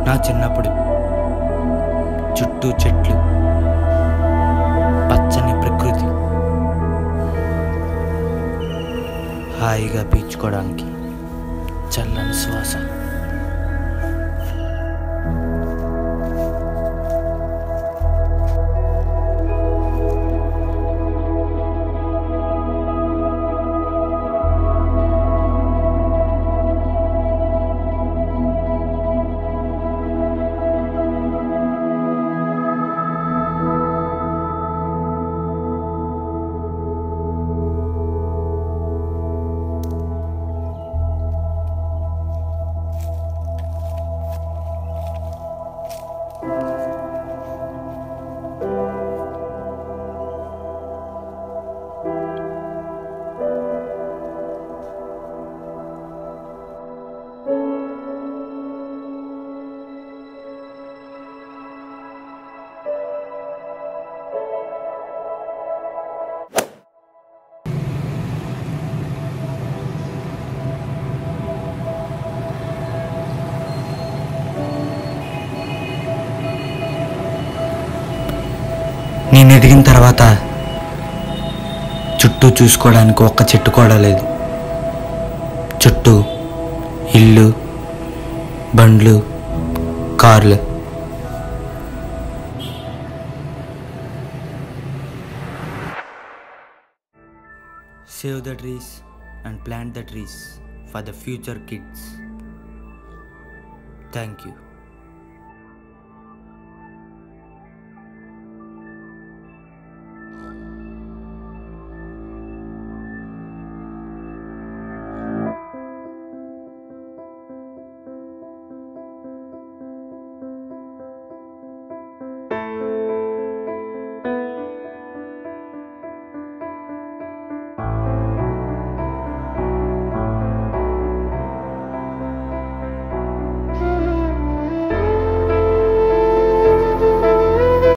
నా చిన్నప్పుడు చుట్టూ చెట్లు పచ్చని ప్రకృతి హాయిగా పీల్చుకోవడానికి చల్లని శ్వాస నేను ఎదిగిన తర్వాత చుట్టూ చూసుకోవడానికి ఒక్క చెట్టు కూడా లేదు చుట్టూ ఇల్లు బండ్లు కార్లు save the trees and plant the trees for the future kids thank you